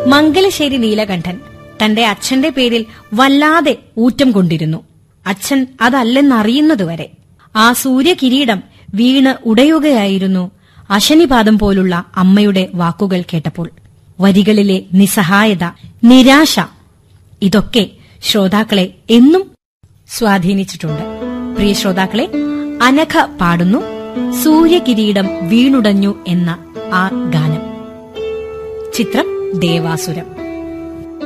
മംഗലശ്ശേരി നീലകണ്ഠൻ തന്റെ അച്ഛന്റെ പേരിൽ വല്ലാതെ ഊറ്റം കൊണ്ടിരുന്നു അച്ഛൻ അതല്ലെന്നറിയുന്നതുവരെ ആ സൂര്യകിരീടം വീണ് ഉടയുകയായിരുന്നു അശനിപാദം പോലുള്ള അമ്മയുടെ വാക്കുകൾ കേട്ടപ്പോൾ വരികളിലെ നിസ്സഹായത നിരാശ ഇതൊക്കെ ശ്രോതാക്കളെ എന്നും സ്വാധീനിച്ചിട്ടുണ്ട് പ്രിയ ശ്രോതാക്കളെ അനഘ പാടുന്നു സൂര്യകിരീടം വീണുടഞ്ഞു എന്ന ആ ഗാനം ചിത്രം ദേവാസുരം